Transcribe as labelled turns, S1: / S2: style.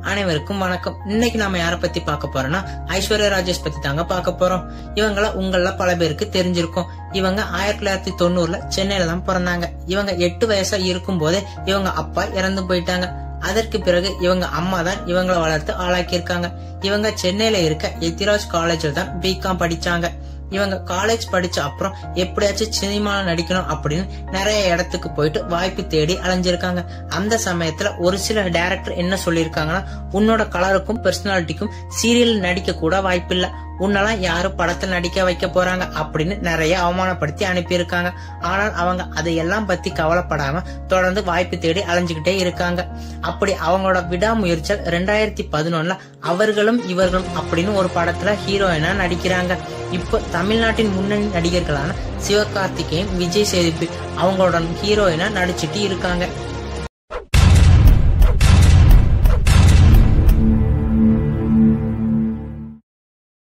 S1: அனைவருக்கும் வணக்கம் இன்னைக்கு நாம யார பத்தி பார்க்க போறோம்னா ஐஸ்வர்யா ராஜேஷ் பத்தி தாங்க பார்க்க போறோம் இவங்கள உங்கள பல பேருக்கு தெரிஞ்சிருக்கும் இவங்க ஆயிரத்தி தொள்ளாயிரத்தி தொண்ணூறுல சென்னையில தான் பிறந்தாங்க இவங்க எட்டு வயசா இருக்கும் போதே இவங்க அப்பா இறந்து போயிட்டாங்க அதற்கு பிறகு இவங்க அம்மா தான் இவங்கள வளர்த்து ஆளாக்கியிருக்காங்க இவங்க சென்னையில இருக்க எத்திராஜ் காலேஜில் தான் பிகாம் படிச்சாங்க இவங்க காலேஜ் படிச்ச அப்புறம் எப்படியாச்சும் சினிமால நடிக்கணும் அப்படின்னு நிறைய இடத்துக்கு போயிட்டு வாய்ப்பு தேடி அலைஞ்சிருக்காங்க அந்த சமயத்துல ஒரு சில டைரக்டர் என்ன சொல்லியிருக்காங்கன்னா உன்னோட கலருக்கும் பர்சனாலிட்டிக்கும் சீரியல் நடிக்க கூட வாய்ப்பில்லை உன்னெல்லாம் யாரும் படத்தில் நடிக்க வைக்க போறாங்க அப்படின்னு நிறைய அவமானப்படுத்தி அனுப்பியிருக்காங்க ஆனால் அவங்க அதையெல்லாம் பத்தி கவலைப்படாம தொடர்ந்து வாய்ப்பு தேடி அலைஞ்சுக்கிட்டே இருக்காங்க அப்படி அவங்களோட விடாமுயற்சியில் ரெண்டாயிரத்தி பதினொன்னுல அவர்களும் இவர்களும் அப்படின்னு ஒரு படத்துல ஹீரோயினா நடிக்கிறாங்க இப்போ தமிழ்நாட்டின் முன்னணி நடிகர்களான சிவகார்த்திகேயன் விஜய் சேதுபதி அவங்களோட ஹீரோயினா நடிச்சிட்டு இருக்காங்க